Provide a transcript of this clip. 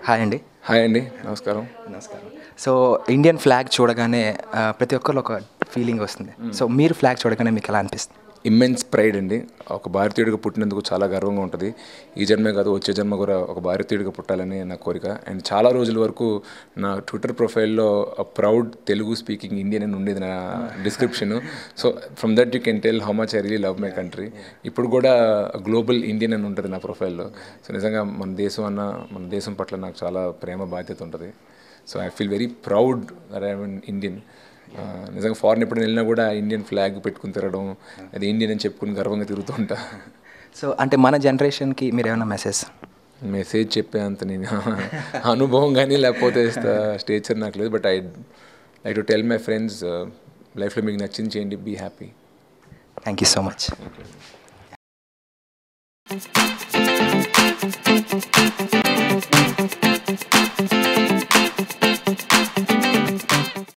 hi అండి hi అండి నమస్కారం నమస్కారం సో ఇండియన్ ఫ్లాగ్ చూడగానే ఆ, ప్రతి ఒక్కరు ఒక ఫీలింగ్ వస్తుంది సో మీరు ఫ్లాగ్ చూడగానే మీకు ఎలా అనిపిస్తుంది ఇమ్మెన్స్ ప్రైడ్ అండి ఒక భారతీయుడిగా పుట్టినందుకు చాలా గర్వంగా ఉంటుంది ఈ జన్మే కాదు వచ్చే జన్మ కూడా ఒక భారతీయుడిగా పుట్టాలని నా కోరిక అండ్ చాలా రోజుల వరకు నా ట్విట్టర్ ప్రొఫైల్లో ప్రౌడ్ తెలుగు స్పీకింగ్ ఇండియన్ అని ఉండేది నా description so from that you can tell how much I really love my country ఇప్పుడు కూడా గ్లోబల్ ఇండియన్ అని ఉంటుంది నా ప్రొఫైల్లో సో నిజంగా మన దేశం అన్న మన దేశం పట్ల నాకు చాలా ప్రేమ బాధ్యత ఉంటుంది so I feel very proud I Indian ఆ, నిజంగా ఫారెన్ ఎప్పుడు వెళ్ళినా కూడా ఇండియన్ ఫ్లాగ్ పెట్టుకుని తిరగడం అది ఇండియన్ అని చెప్పుకుని గర్వంగా తిరుగుతూ ఉంటా సో అంటే మన జనరేషన్కి మీరు ఏమైనా మెసేజ్ మెసేజ్ చెప్పే అంత నేను అనుభవం కానీ లేకపోతే స్టేచర్ నాకు లేదు but I like to tell my friends లైఫ్లో మీకు నచ్చింది చేయండి be happy thank you so much